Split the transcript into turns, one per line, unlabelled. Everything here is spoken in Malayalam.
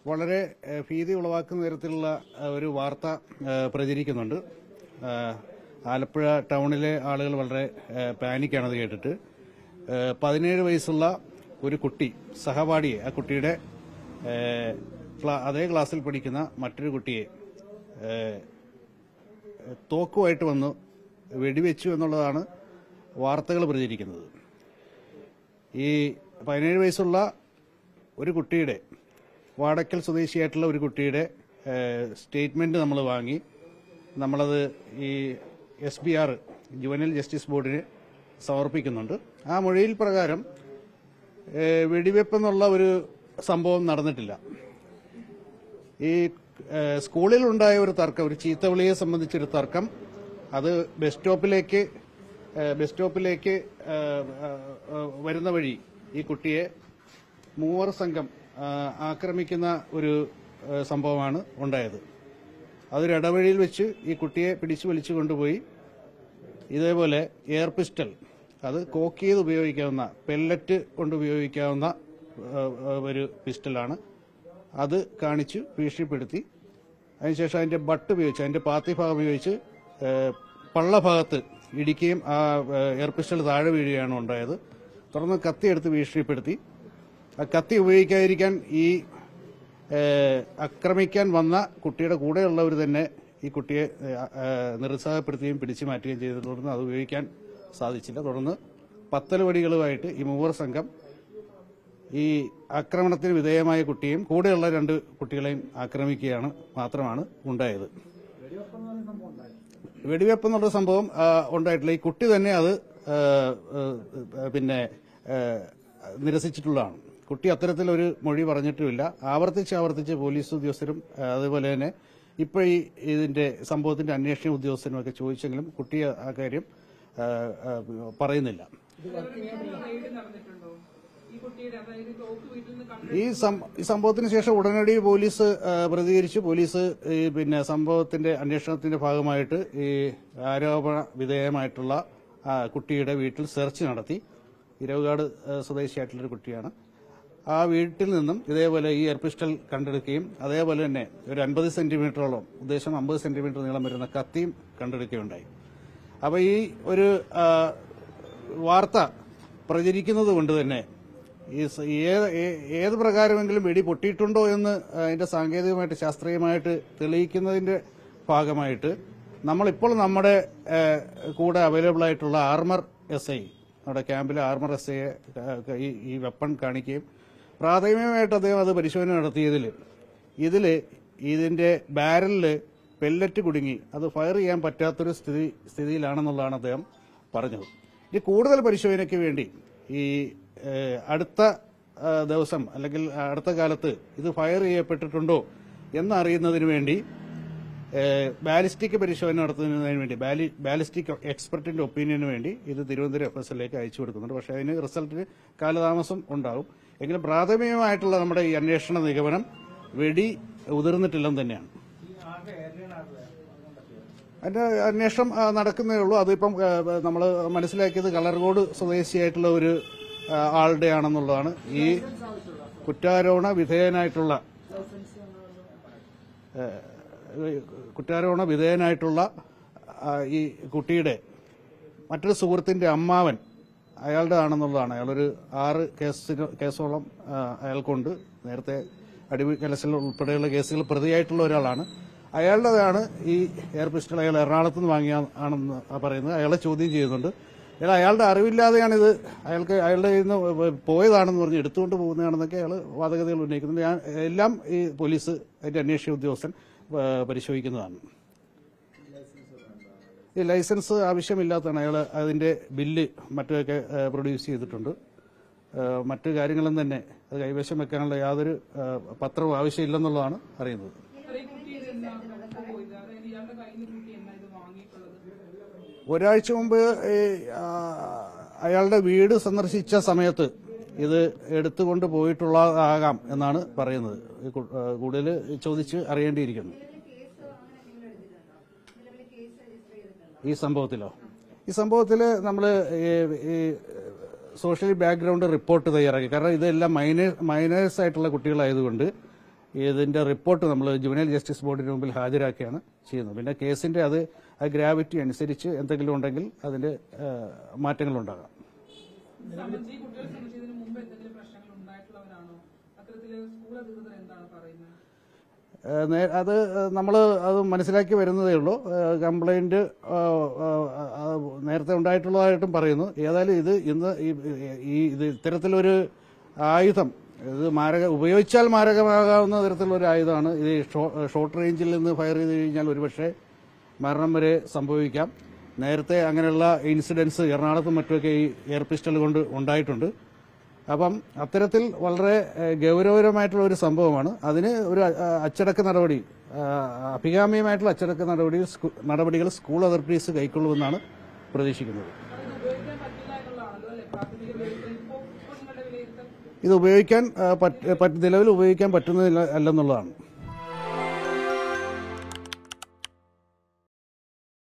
വളരെ ഏഹ്, ഭീതി ഉളവാക്കുന്ന തരത്തിലുള്ള ഏഹ്, ഒരു വാർത്ത ഏഹ്, പ്രചരിക്കുന്നുണ്ട് ഏഹ്, ആലപ്പുഴ ടൗണിലെ ആളുകൾ വളരെ ഏഹ്, പാനിക്കാണത് കേട്ടിട്ട് ഏഹ്, പതിനേഴ് വയസ്സുള്ള ഒരു കുട്ടി സഹപാഠിയെ ആ കുട്ടിയുടെ ഏഹ്, ക്ലാ- അതേ ക്ലാസ്സിൽ പഠിക്കുന്ന മറ്റൊരു കുട്ടിയെ ഏഹ്, തോക്കുമായിട്ട് വന്ന് വെടിവെച്ചു എന്നുള്ളതാണ് വാർത്തകൾ പ്രചരിക്കുന്നത് ഈ പതിനേഴ് വയസ്സുള്ള ഒരു കുട്ടിയുടെ വാടക്കൽ സ്വദേശിയായിട്ടുള്ള ഒരു കുട്ടിയുടെ സ്റ്റേറ്റ്മെന്റ് നമ്മൾ വാങ്ങി നമ്മളത് ഈ S B R juvenile justice ബോർഡിന് സമർപ്പിക്കുന്നുണ്ട് ആ മൊഴിയിൽ പ്രകാരം ഏഹ്, വെടിവെപ്പെന്നുള്ള ഒരു സംഭവം നടന്നിട്ടില്ല ഈ ഏഹ്, സ്കൂളിലുണ്ടായ ഒരു തർക്കം ഒരു ചീത്തവിളിയെ സംബന്ധിച്ചൊരു തർക്കം അത് ബസ് സ്റ്റോപ്പിലേക്ക് ഏഹ്, ബസ് സ്റ്റോപ്പിലേക്ക് ഏഹ്, ഏഹ്, വരുന്ന വഴി ഈ കുട്ടിയെ മൂവർ സംഘം ഏഹ്, ആക്രമിക്കുന്ന ഒരു ഏഹ്, സംഭവമാണ് ഉണ്ടായത് അതൊരു ഇടവഴിയിൽ വെച്ച് ഈ കുട്ടിയെ പിടിച്ചു വലിച്ചു കൊണ്ടുപോയി ഇതേപോലെ എയർ പിസ്റ്റൽ അത് കോക്ക് ചെയ്ത് ഉപയോഗിക്കാവുന്ന പെല്ലറ്റ് കൊണ്ട് ഉപയോഗിക്കാവുന്ന ഏഹ്, ഏഹ്, ഒരു പിസ്റ്റലാണ് അത് കാണിച്ച് ഭീഷണിപ്പെടുത്തി അതിനുശേഷം അതിന്റെ ബട്ട് ഉപയോഗിച്ച് അതിന്റെ പാത്തി ഭാഗം ഉപയോഗിച്ച് ഏഹ്, പള്ളഭാഗത്ത് ഇടിക്കുകയും ആ ഏഹ്, എയർ പിസ്റ്റൽ താഴെ വീഴുകയാണ് ഉണ്ടായത് തുടർന്ന് കത്തി എടുത്ത് ഭീഷണിപ്പെടുത്തി ആ കത്തി ഉപയോഗിക്കാതിരിക്കാൻ ഈ ഏഹ്, ആക്രമിക്കാൻ വന്ന കുട്ടിയുടെ കൂടെയുള്ളവർ തന്നെ ഈ കുട്ടിയെ ഏഹ്, ഏഹ്, നിരുത്സാഹപ്പെടുത്തുകയും പിടിച്ചു മാറ്റുകയും ചെയ്തത് തുടർന്ന് അത് ഉപയോഗിക്കാൻ സാധിച്ചില്ല തുടർന്ന് പത്തൽ വടികളുമായിട്ട് ഈ മൂവർ സംഘം ഈ ആക്രമണത്തിന് വിധേയമായ കുട്ടിയും കൂടെയുള്ള രണ്ട് കുട്ടികളെയും ആക്രമിക്കുകയാണ് മാത്രമാണ് ഉണ്ടായത് വെടിവെപ്പ് എന്നുള്ള സംഭവം ആ, ഉണ്ടായിട്ടില്ല ഈ കുട്ടി തന്നെ അത് ആ, ആ, പിന്നെ ആ, നിരസിച്ചിട്ടുള്ളതാണ് കുട്ടി അത്തരത്തിലൊരു മൊഴി പറഞ്ഞിട്ടുമില്ല ആവർത്തിച്ച് ആവർത്തിച്ച് പോലീസ് ഉദ്യോഗസ്ഥരും ആ, അതുപോലെ തന്നെ ഇപ്പോൾ ഈ ഇതിന്റെ സംഭവത്തിന്റെ അന്വേഷണ ഉദ്യോഗസ്ഥരും ഒക്കെ ചോദിച്ചെങ്കിലും കുട്ടി ആ കാര്യം ആ, ആ, പറയുന്നില്ല
റെയ്ഡ് നടന്നിട്ടുണ്ടോ ഈ കുട്ടിയുടെ അതായത് തോക്ക് വീട്ടിൽ നിന്ന് കണ്ടു
ഈ സം- ഈ സംഭവത്തിന് ശേഷം ഉടനടി പോലീസ് ആ, പ്രതികരിച്ചു പോലീസ് ഈ പിന്നെ സംഭവത്തിന്റെ അന്വേഷണത്തിന്റെ ഭാഗമായിട്ട് ഈ ആരോപണ വിധേയമായിട്ടുള്ള ആ, കുട്ടിയുടെ വീട്ടിൽ സെർച്ച് നടത്തി ഇരവുകാട് ആ, സ്വദേശിയായിട്ടുള്ളൊരു കുട്ടിയാണ് ആ വീട്ടിൽ നിന്നും ഇതേപോലെ ഈ എയർ പിസ്റ്റൽ കണ്ടെടുക്കുകയും അതേപോലെ തന്നെ ഒരു അൻപത് സെന്റിമീറ്ററോളം ഉദ്ദേശം അമ്പത് സെന്റിമീറ്റർ നീളം വരുന്ന കത്തിയും കണ്ടെടുക്കുകയുണ്ടായി അപ്പൊ ഈ ഒരു ആ, വാർത്ത പ്രചരിക്കുന്നത് കൊണ്ട് തന്നെ ഈ സ- ഏത് ഏ- ഏത് പ്രകാരമെങ്കിലും വെടി പൊട്ടിയിട്ടുണ്ടോ എന്ന് അതിന്റെ സാങ്കേതികമായിട്ട് ശാസ്ത്രീയമായിട്ട് തെളിയിക്കുന്നതിന്റെ ഭാഗമായിട്ട് നമ്മളിപ്പോൾ നമ്മുടെ ഏ, കൂടെ അവൈലബിൾ ആയിട്ടുള്ള ആർമർ എസ് ഐ നമ്മുടെ ക്യാമ്പിലെ ആർമർ എസ് ഐയെ ഈ ഈ വെപ്പൺ കാണിക്കുകയും പ്രാഥമികമായിട്ട് അദ്ദേഹം അത് പരിശോധന നടത്തിയതിൽ ഇതിൽ ഇതിന്റെ ബാരലിൽ പെല്ലറ്റ് കുടുങ്ങി അത് ഫയർ ചെയ്യാൻ പറ്റാത്തൊരു സ്ഥിതി സ്ഥിതിയിലാണെന്നുള്ളതാണ് അദ്ദേഹം പറഞ്ഞത് ഇനി കൂടുതൽ പരിശോധനയ്ക്ക് വേണ്ടി ഈ ഏഹ്, അടുത്ത ആ, ദിവസം അല്ലെങ്കിൽ അടുത്ത കാലത്ത് ഇത് ഫയർ ചെയ്യപ്പെട്ടിട്ടുണ്ടോ എന്നറിയുന്നതിന് വേണ്ടി ഏഹ്, ബാലിസ്റ്റിക് പരിശോധന നടത്തുന്നതിന് വേണ്ടി ബാലി ബാലിസ്റ്റിക് എക്സ്പെർട്ടിന്റെ ഒപ്പീനിയന് വേണ്ടി ഇത് തിരുവനന്തപുരം എഫ് എസ് എല്ലിലേക്ക് അയച്ചു കൊടുക്കുന്നുണ്ട് പക്ഷേ അതിന് റിസൾട്ടിന് കാലതാമസം ഉണ്ടാവും എങ്കിലും പ്രാഥമികമായിട്ടുള്ള നമ്മുടെ ഈ അന്വേഷണ നിഗമനം വെടി ഉതിർന്നിട്ടില്ലെന്ന് തന്നെയാണ് അതിന്റെ അന്വേഷണം ആ, നടക്കുന്നേ ഉള്ളൂ അതിപ്പം നമ്മൾ മനസ്സിലാക്കിയത് കളർകോട് സ്വദേശിയായിട്ടുള്ള ഒരു ആ, ആളുടെ ആണെന്നുള്ളതാണ് ഈ കുറ്റാരോപണ വിധേയനായിട്ടുള്ള ഏ, കുറ്റാരോപണ വിധേയനായിട്ടുള്ള ആ, ഈ കുട്ടിയുടെ മറ്റൊരു സുഹൃത്തിന്റെ അമ്മാവൻ അയാളുടെ ആണെന്നുള്ളതാണ് അയാളൊരു ആറ് കേസിന് കേസോളം ആ, അയാൾക്കുണ്ട് നേരത്തെ അടിമ കലശൽ ഉൾപ്പെടെയുള്ള കേസുകൾ പ്രതിയായിട്ടുള്ള ഒരാളാണ് അയാളുടേതാണ് ഈ എയർ പിസ്റ്റൾ അയാൾ എറണാകുളത്ത് നിന്ന് വാങ്ങിയ ആണെന്ന് പറയുന്നത് അയാളെ ചോദ്യം ചെയ്യുന്നുണ്ട് അയാൾ അയാളുടെ അറിവില്ലാതെയാണ് ഇത് അയാൾക്ക് അയാളുടെ കയ്യിൽ നിന്ന് പോയതാണെന്ന് പറഞ്ഞ് എടുത്തുകൊണ്ട് പോകുന്നതാണെന്നൊക്കെ അയാൾ വാദഗതികൾ ഉന്നയിക്കുന്നുണ്ട് ഞാൻ എല്ലാം ഈ പോലീസ് അതിന്റെ അന്വേഷണ ഉദ്യോഗസ്ഥൻ ആ, പരിശോധിക്കുന്നതാണ് ഈ ലൈസൻസ് ആവശ്യമില്ലാത്തതാണ് അയാൾ അതിന്റെ ബില്ല് മറ്റൊക്കെ പ്രൊഡ്യൂസ് ചെയ്തിട്ടുണ്ട് ആ, മറ്റു കാര്യങ്ങളും തന്നെ അത് കൈവശം വെക്കാനുള്ള യാതൊരു ആ, പത്രവും ആവശ്യമില്ലെന്നുള്ളതാണ് അറിയുന്നത്
ഈ കുട്ടിയുടെ എന്താ പോയത് അതായത് ഇയാളുടെ കയ്യിൽ നിന്ന് കുട്ടി എന്നാ ഇത് വാങ്ങിയിട്ടുള്ളത്
ഒരാഴ്ച മുമ്പ് ഈ, ആ, അയാളുടെ വീട് സന്ദർശിച്ച സമയത്ത് ഇത് എടുത്തുകൊണ്ട് പോയിട്ടുള്ളതാകാം എന്നാണ് പറയുന്നത് ഈ കു- ആ, കൂടുതൽ ചോദിച്ച് അറിയേണ്ടിയിരിക്കുന്നു ഈ സംഭവത്തിലോ ഈ സംഭവത്തിൽ നമ്മൾ ഈ സോഷ്യൽ ബാക്ക്ഗ്രൗണ്ട് റിപ്പോർട്ട് തയ്യാറാക്കി കാരണം ഇതെല്ലാം മൈനേ മൈനേഴ്സ് ആയിട്ടുള്ള കുട്ടികളായതുകൊണ്ട് ഇതിന്റെ റിപ്പോർട്ട് നമ്മൾ ജുവനൈൽ ജസ്റ്റിസ് ബോർഡിന് മുമ്പിൽ ഹാജരാക്കിയാണ് ചെയ്യുന്നത് പിന്നെ കേസിന്റെ അത് ആ ഗ്രാവിറ്റി അനുസരിച്ച് എന്തെങ്കിലും ഉണ്ടെങ്കിൽ അതിന്റെ ആ, മാറ്റങ്ങളുണ്ടാകാം
സംബന്ധിച്ച് ഈ കുട്ടികളെ സംബന്ധിച്ച് ഇതിന് മുമ്പ് എന്തെങ്കിലും പ്രശ്നങ്ങൾ ഉണ്ടായിട്ടുള്ളവരാണോ അത്തരത്തില് സ്കൂൾ അധികൃതർ എന്താണ് പറയുന്നത്
ഏഹ് നേ- അത് നമ്മൾ അത് മനസ്സിലാക്കി വരുന്നതേ ഉള്ളൂ കംപ്ലൈന്റ് നേരത്തെ ഉണ്ടായിട്ടുള്ളതായിട്ടും പറയുന്നു ഏതായാലും ഇത് ഇന്ന് ഈ- ഈ ഇത് ഇത്തരത്തിലൊരു ആയുധം ഇത് മാരക ഉപയോഗിച്ചാൽ മാരകമാകാവുന്ന തരത്തിലുള്ള ഒരു ആയുധമാണ് ഇത് ഷോ- ഷോർട്ട് റേഞ്ചിൽ നിന്ന് ഫയർ ചെയ്ത് കഴിഞ്ഞാൽ ഒരുപക്ഷെ മരണം വരെ സംഭവിക്കാം നേരത്തെ അങ്ങനെയുള്ള ഇൻസിഡൻസ് എറണാകുളത്തും മറ്റുമൊക്കെ ഈ എയർ പിസ്റ്റൾ കൊണ്ട് ഉണ്ടായിട്ടുണ്ട് അപ്പം അത്തരത്തിൽ വളരെ ഏഹ്, ഗൗരവകരമായിട്ടുള്ള ഒരു സംഭവമാണ് അതിന് ഒരു അ- അച്ചടക്ക നടപടി ആ, അഭികാമ്യമായിട്ടുള്ള അച്ചടക്ക നടപടി സ്കൂ- നടപടികൾ സ്കൂൾ അതോറിറ്റീസ് കൈക്കൊള്ളുമെന്നാണ് പ്രതീക്ഷിക്കുന്നത്
അത് ഉപയോഗിക്കാൻ പറ്റില്ല എന്നുള്ളതാണല്ലോ അല്ലെ പ്രാഥമിക വിലയിരുത്തൽ ഇപ്പോ ഇപ്പോ നിങ്ങളുടെ വിലയിരുത്തൽ
ഇത് ഉപയോഗിക്കാൻ ആ, പറ്റ- പറ്റ- നിലവിൽ ഉപയോഗിക്കാൻ പറ്റുന്നില്ല അല്ലെന്നുള്ളതാണ്